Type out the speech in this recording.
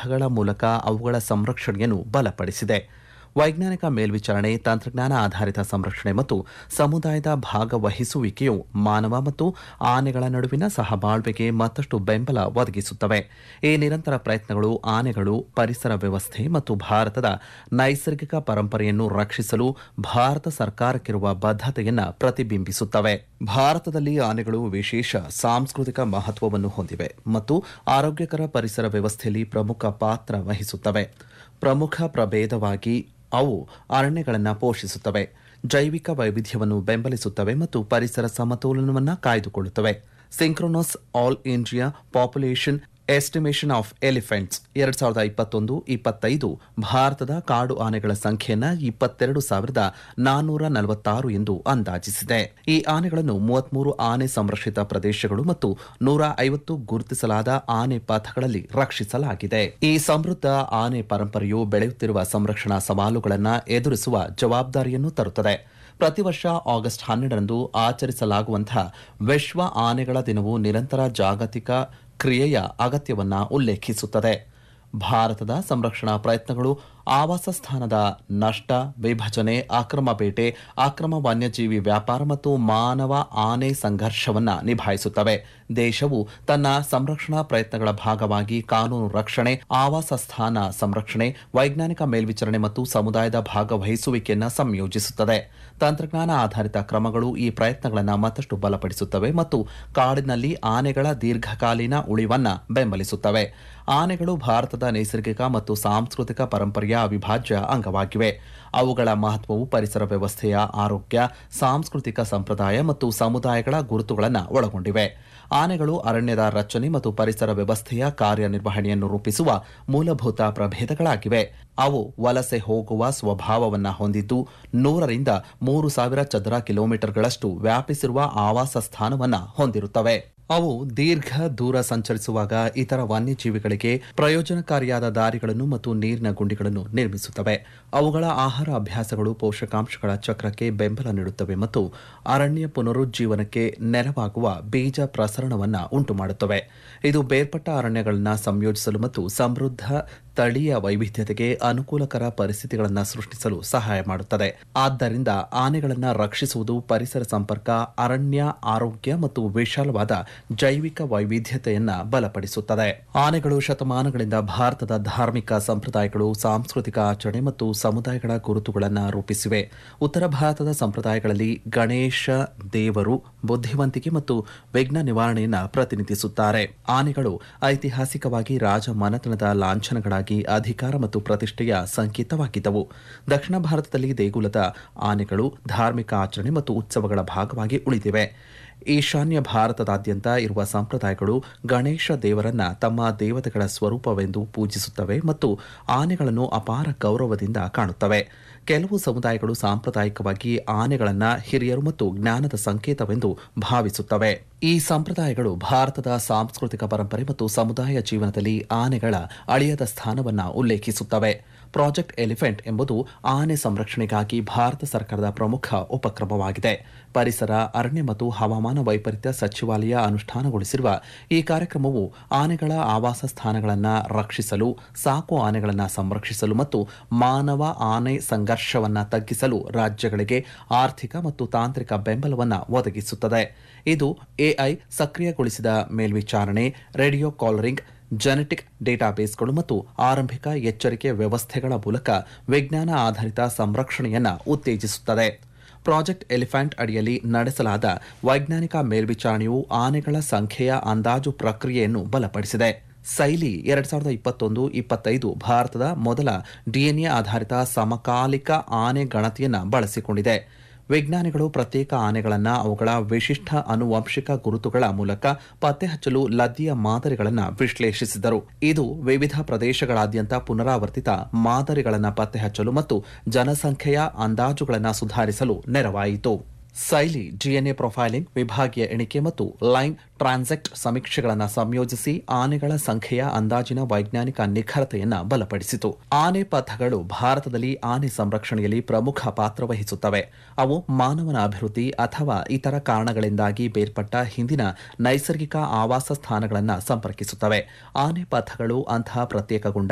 ಪಥಗಳ ಮೂಲಕ ಅವುಗಳ ಸಂರಕ್ಷಣೆಯನ್ನು ಬಲಪಡಿಸಿದೆ ವೈಜ್ಞಾನಿಕ ಮೇಲ್ವಿಚಾರಣೆ ತಂತ್ರಜ್ಞಾನ ಆಧಾರಿತ ಸಂರಕ್ಷಣೆ ಮತ್ತು ಸಮುದಾಯದ ಭಾಗವಹಿಸುವಿಕೆಯು ಮಾನವ ಮತ್ತು ಆನೆಗಳ ನಡುವಿನ ಸಹಬಾಳ್ವೆಗೆ ಮತ್ತಷ್ಟು ಬೆಂಬಲ ಒದಗಿಸುತ್ತವೆ ಈ ನಿರಂತರ ಪ್ರಯತ್ನಗಳು ಆನೆಗಳು ಪರಿಸರ ವ್ಯವಸ್ಥೆ ಮತ್ತು ಭಾರತದ ನೈಸರ್ಗಿಕ ಪರಂಪರೆಯನ್ನು ರಕ್ಷಿಸಲು ಭಾರತ ಸರ್ಕಾರಕ್ಕಿರುವ ಬದ್ಧತೆಯನ್ನ ಪ್ರತಿಬಿಂಬಿಸುತ್ತವೆ ಭಾರತದಲ್ಲಿ ಆನೆಗಳು ವಿಶೇಷ ಸಾಂಸ್ಕೃತಿಕ ಮಹತ್ವವನ್ನು ಹೊಂದಿವೆ ಮತ್ತು ಆರೋಗ್ಯಕರ ಪರಿಸರ ವ್ಯವಸ್ಥೆಯಲ್ಲಿ ಪ್ರಮುಖ ಪಾತ್ರ ವಹಿಸುತ್ತವೆ ಪ್ರಮುಖ ಪ್ರಭೇದವಾಗಿ ಅವು ಅರಣ್ಯಗಳನ್ನು ಪೋಷಿಸುತ್ತವೆ ಜೈವಿಕ ವೈವಿಧ್ಯವನ್ನು ಬೆಂಬಲಿಸುತ್ತವೆ ಮತ್ತು ಪರಿಸರ ಸಮತೋಲನವನ್ನು ಕಾಯ್ದುಕೊಳ್ಳುತ್ತವೆ synchronous all India population estimation of elephants ಎರಡ್ ಸಾವಿರದ ಇಪ್ಪತ್ತೊಂದು ಇಪ್ಪತ್ತೈದು ಭಾರತದ ಕಾಡು ಆನೆಗಳ ಸಂಖ್ಯೆಯನ್ನ ಇಪ್ಪತ್ತೆರಡು ಸಾವಿರದ ನಾನ್ನೂರ ನಲವತ್ತಾರು ಎಂದು ಅಂದಾಜಿಸಿದೆ ಈ ಆನೆಗಳನ್ನು ಮೂವತ್ಮೂರು ಆನೆ ಸಂರಕ್ಷಿತ ಪ್ರದೇಶಗಳು ಮತ್ತು ನೂರ ಐವತ್ತು ಗುರುತಿಸಲಾದ ಆನೆ ಪಥಗಳಲ್ಲಿ ರಕ್ಷಿಸಲಾಗಿದೆ ಈ ಸಮೃದ್ಧ ಆನೆ ಪರಂಪರೆಯು ಬೆಳೆಯುತ್ತಿರುವ ಸಂರಕ್ಷಣಾ ಸವಾಲುಗಳನ್ನು ಎದುರಿಸುವ ಜವಾಬ್ದಾರಿಯನ್ನು ತರುತ್ತದೆ ಪ್ರತಿ ವರ್ಷ ಆಗಸ್ಟ್ ಹನ್ನೆರಡರಂದು ಆಚರಿಸಲಾಗುವಂತಹ ವಿಶ್ವ ಆನೆಗಳ ದಿನವು ನಿರಂತರ ಜಾಗತಿಕ ಕ್ರಿಯೆಯ ಅಗತ್ಯವನ್ನ ಉಲ್ಲೇಖಿಸುತ್ತದೆ ಭಾರತದ ಸಂರಕ್ಷಣಾ ಪ್ರಯತ್ನಗಳು ಆವಾಸ ಸ್ಥಾನದ ನಷ್ಟ ವಿಭಜನೆ ಅಕ್ರಮ ಬೇಟೆ ಅಕ್ರಮ ವನ್ಯಜೀವಿ ವ್ಯಾಪಾರ ಮತ್ತು ಮಾನವ ಆನೆ ಸಂಘರ್ಷವನ್ನ ನಿಭಾಯಿಸುತ್ತವೆ ದೇಶವು ತನ್ನ ಸಂರಕ್ಷಣಾ ಪ್ರಯತ್ನಗಳ ಭಾಗವಾಗಿ ಕಾನೂನು ರಕ್ಷಣೆ ಆವಾಸ ಸ್ಥಾನ ಸಂರಕ್ಷಣೆ ವೈಜ್ಞಾನಿಕ ಮೇಲ್ವಿಚಾರಣೆ ಮತ್ತು ಸಮುದಾಯದ ಭಾಗವಹಿಸುವಿಕೆಯನ್ನು ಸಂಯೋಜಿಸುತ್ತದೆ ತಂತ್ರಜ್ಞಾನ ಆಧಾರಿತ ಕ್ರಮಗಳು ಈ ಪ್ರಯತ್ನಗಳನ್ನು ಮತ್ತಷ್ಟು ಬಲಪಡಿಸುತ್ತವೆ ಮತ್ತು ಕಾಡಿನಲ್ಲಿ ಆನೆಗಳ ದೀರ್ಘಕಾಲೀನ ಉಳಿವನ್ನ ಬೆಂಬಲಿಸುತ್ತವೆ ಆನೆಗಳು ಭಾರತದ ನೈಸರ್ಗಿಕ ಮತ್ತು ಸಾಂಸ್ಕೃತಿಕ ಪರಂಪರೆಯ ಅವಿಭಾಜ್ಯ ಅಂಗವಾಗಿವೆ ಅವುಗಳ ಮಹತ್ವವು ಪರಿಸರ ವ್ಯವಸ್ಥೆಯ ಆರೋಗ್ಯ ಸಾಂಸ್ಕೃತಿಕ ಸಂಪ್ರದಾಯ ಮತ್ತು ಸಮುದಾಯಗಳ ಗುರುತುಗಳನ್ನು ಒಳಗೊಂಡಿವೆ ಆನೆಗಳು ಅರಣ್ಯದ ರಚನೆ ಮತ್ತು ಪರಿಸರ ವ್ಯವಸ್ಥೆಯ ಕಾರ್ಯನಿರ್ವಹಣೆಯನ್ನು ರೂಪಿಸುವ ಮೂಲಭೂತ ಪ್ರಭೇದಗಳಾಗಿವೆ ಅವು ವಲಸೆ ಹೋಗುವ ಸ್ವಭಾವವನ್ನು ಹೊಂದಿದ್ದು ನೂರರಿಂದ ಮೂರು ಸಾವಿರ ಚದರ ಕಿಲೋಮೀಟರ್ಗಳಷ್ಟು ವ್ಯಾಪಿಸಿರುವ ಆವಾಸ ಸ್ಥಾನವನ್ನು ಹೊಂದಿರುತ್ತವೆ ಅವು ದೀರ್ಘ ದೂರ ಸಂಚರಿಸುವಾಗ ಇತರ ವನ್ಯಜೀವಿಗಳಿಗೆ ಪ್ರಯೋಜನಕಾರಿಯಾದ ದಾರಿಗಳನ್ನು ಮತ್ತು ನೀರಿನ ಗುಂಡಿಗಳನ್ನು ನಿರ್ಮಿಸುತ್ತವೆ ಅವುಗಳ ಆಹಾರ ಅಭ್ಯಾಸಗಳು ಪೋಷಕಾಂಶಗಳ ಚಕ್ರಕ್ಕೆ ಬೆಂಬಲ ನೀಡುತ್ತವೆ ಮತ್ತು ಅರಣ್ಯ ಪುನರುಜ್ಜೀವನಕ್ಕೆ ನೆರವಾಗುವ ಬೀಜ ಪ್ರಸರಣವನ್ನು ಉಂಟುಮಾಡುತ್ತವೆ ಇದು ಬೇರ್ಪಟ್ಟ ಅರಣ್ಯಗಳನ್ನು ಸಂಯೋಜಿಸಲು ಮತ್ತು ಸಮೃದ್ಧ ತಳೀಯ ವೈವಿಧ್ಯತೆಗೆ ಅನುಕೂಲಕರ ಪರಿಸ್ಥಿತಿಗಳನ್ನು ಸೃಷ್ಟಿಸಲು ಸಹಾಯ ಮಾಡುತ್ತದೆ ಆದ್ದರಿಂದ ಆನೆಗಳನ್ನು ರಕ್ಷಿಸುವುದು ಪರಿಸರ ಸಂಪರ್ಕ ಅರಣ್ಯ ಆರೋಗ್ಯ ಮತ್ತು ವಿಶಾಲವಾದ ಜೈವಿಕ ವೈವಿಧ್ಯತೆಯನ್ನ ಬಲಪಡಿಸುತ್ತದೆ ಆನೆಗಳು ಶತಮಾನಗಳಿಂದ ಭಾರತದ ಧಾರ್ಮಿಕ ಸಂಪ್ರದಾಯಗಳು ಸಾಂಸ್ಕೃತಿಕ ಆಚರಣೆ ಮತ್ತು ಸಮುದಾಯಗಳ ಗುರುತುಗಳನ್ನು ರೂಪಿಸಿವೆ ಉತ್ತರ ಭಾರತದ ಸಂಪ್ರದಾಯಗಳಲ್ಲಿ ಗಣೇಶ ದೇವರು ಬುದ್ಧಿವಂತಿಕೆ ಮತ್ತು ವಿಘ್ನ ನಿವಾರಣೆಯನ್ನ ಪ್ರತಿನಿಧಿಸುತ್ತಾರೆ ಆನೆಗಳು ಐತಿಹಾಸಿಕವಾಗಿ ರಾಜ ಮನೆತನದ ಲಾಂಛನಗಳಾಗಿ ಅಧಿಕಾರ ಮತ್ತು ಪ್ರತಿಷ್ಠೆಯ ಸಂಕೇತವಾಗಿದ್ದವು ದಕ್ಷಿಣ ಭಾರತದಲ್ಲಿ ದೇಗುಲದ ಆನೆಗಳು ಧಾರ್ಮಿಕ ಆಚರಣೆ ಮತ್ತು ಉತ್ಸವಗಳ ಭಾಗವಾಗಿ ಉಳಿದಿವೆ ಈಶಾನ್ಯ ಭಾರತದಾದ್ಯಂತ ಇರುವ ಸಂಪ್ರದಾಯಗಳು ಗಣೇಶ ದೇವರನ್ನ ತಮ್ಮ ದೇವತೆಗಳ ಸ್ವರೂಪವೆಂದು ಪೂಜಿಸುತ್ತವೆ ಮತ್ತು ಆನೆಗಳನ್ನು ಅಪಾರ ಗೌರವದಿಂದ ಕಾಣುತ್ತವೆ ಕೆಲವು ಸಮುದಾಯಗಳು ಸಾಂಪ್ರದಾಯಿಕವಾಗಿ ಆನೆಗಳನ್ನ ಹಿರಿಯರು ಮತ್ತು ಜ್ಞಾನದ ಸಂಕೇತವೆಂದು ಭಾವಿಸುತ್ತವೆ ಈ ಸಂಪ್ರದಾಯಗಳು ಭಾರತದ ಸಾಂಸ್ಕೃತಿಕ ಪರಂಪರೆ ಮತ್ತು ಸಮುದಾಯ ಜೀವನದಲ್ಲಿ ಆನೆಗಳ ಅಳಿಯದ ಸ್ಥಾನವನ್ನ ಉಲ್ಲೇಖಿಸುತ್ತವೆ ಪ್ರಾಜೆಕ್ಟ್ ಎಲಿಫೆಂಟ್ ಎಂಬುದು ಆನೆ ಸಂರಕ್ಷಣೆಗಾಗಿ ಭಾರತ ಸರ್ಕಾರದ ಪ್ರಮುಖ ಉಪಕ್ರಮವಾಗಿದೆ ಪರಿಸರ ಅರಣ್ಯ ಮತ್ತು ಹವಾಮಾನ ವೈಪರೀತ್ಯ ಸಚಿವಾಲಯ ಅನುಷ್ಠಾನಗೊಳಿಸಿರುವ ಈ ಕಾರ್ಯಕ್ರಮವು ಆನೆಗಳ ಆವಾಸ ಸ್ಥಾನಗಳನ್ನು ರಕ್ಷಿಸಲು ಸಾಕು ಆನೆಗಳನ್ನು ಸಂರಕ್ಷಿಸಲು ಮತ್ತು ಮಾನವ ಆನೆ ಸಂಘರ್ಷವನ್ನು ತಗ್ಗಿಸಲು ರಾಜ್ಯಗಳಿಗೆ ಆರ್ಥಿಕ ಮತ್ತು ತಾಂತ್ರಿಕ ಬೆಂಬಲವನ್ನು ಒದಗಿಸುತ್ತದೆ ಇದು ಎಐ ಸಕ್ರಿಯಗೊಳಿಸಿದ ಮೇಲ್ವಿಚಾರಣೆ ರೇಡಿಯೋ ಕಾಲರಿಂಗ್ ಜೆನೆಟಿಕ್ ಡೇಟಾಬೇಸ್ಗಳು ಮತ್ತು ಆರಂಭಿಕ ಎಚ್ಚರಿಕೆ ವ್ಯವಸ್ಥೆಗಳ ಮೂಲಕ ವಿಜ್ಞಾನ ಆಧಾರಿತ ಸಂರಕ್ಷಣೆಯನ್ನು ಉತ್ತೇಜಿಸುತ್ತದೆ ಪ್ರಾಜೆಕ್ಟ್ ಎಲಿಫೆಂಟ್ ಅಡಿಯಲ್ಲಿ ನಡೆಸಲಾದ ವೈಜ್ಞಾನಿಕ ಮೇಲ್ವಿಚಾರಣೆಯು ಆನೆಗಳ ಸಂಖ್ಯೆಯ ಅಂದಾಜು ಪ್ರಕ್ರಿಯೆಯನ್ನು ಬಲಪಡಿಸಿದೆ ಸೈಲಿ ಎರಡ್ ಸಾವಿರದ ಇಪ್ಪತ್ತೊಂದು ಇಪ್ಪತ್ತೈದು ಭಾರತದ ಮೊದಲ ಡಿಎನ್ಎ ಆಧಾರಿತ ಸಮಕಾಲಿಕ ಆನೆ ಗಣತಿಯನ್ನು ಬಳಸಿಕೊಂಡಿದೆ ವಿಜ್ಞಾನಿಗಳು ಪ್ರತ್ಯೇಕ ಆನೆಗಳನ್ನು ಅವುಗಳ ವಿಶಿಷ್ಟ ಆನುವಂಶಿಕ ಗುರುತುಗಳ ಮೂಲಕ ಪತ್ತೆ ಹಚ್ಚಲು ಲದ್ದಿಯ ಮಾದರಿಗಳನ್ನು ವಿಶ್ಲೇಷಿಸಿದರು ಇದು ವಿವಿಧ ಪ್ರದೇಶಗಳಾದ್ಯಂತ ಪುನರಾವರ್ತಿತ ಮಾದರಿಗಳನ್ನು ಪತ್ತೆ ಹಚ್ಚಲು ಮತ್ತು ಜನಸಂಖ್ಯೆಯ ಅಂದಾಜುಗಳನ್ನು ಸುಧಾರಿಸಲು ನೆರವಾಯಿತು ಸೈಲಿ ಡಿಎನ್ಎ ಪ್ರೊಫೈಲಿಂಗ್ ವಿಭಾಗೀಯ ಎಣಿಕೆ ಮತ್ತು ಲೈನ್ ಟ್ರಾನ್ಸೆಕ್ಟ್ ಸಮೀಕ್ಷೆಗಳನ್ನು ಸಂಯೋಜಿಸಿ ಆನೆಗಳ ಸಂಖ್ಯೆಯ ಅಂದಾಜಿನ ವೈಜ್ಞಾನಿಕ ನಿಖರತೆಯನ್ನು ಬಲಪಡಿಸಿತು ಆನೆ ಪಥಗಳು ಭಾರತದಲ್ಲಿ ಆನೆ ಸಂರಕ್ಷಣೆಯಲ್ಲಿ ಪ್ರಮುಖ ಪಾತ್ರ ವಹಿಸುತ್ತವೆ ಅವು ಮಾನವನ ಅಭಿವೃದ್ಧಿ ಅಥವಾ ಇತರ ಕಾರಣಗಳಿಂದಾಗಿ ಬೇರ್ಪಟ್ಟ ಹಿಂದಿನ ನೈಸರ್ಗಿಕ ಆವಾಸ ಸ್ಥಾನಗಳನ್ನು ಸಂಪರ್ಕಿಸುತ್ತವೆ ಆನೆ ಪಥಗಳು ಅಂತಹ ಪ್ರತ್ಯೇಕಗೊಂಡ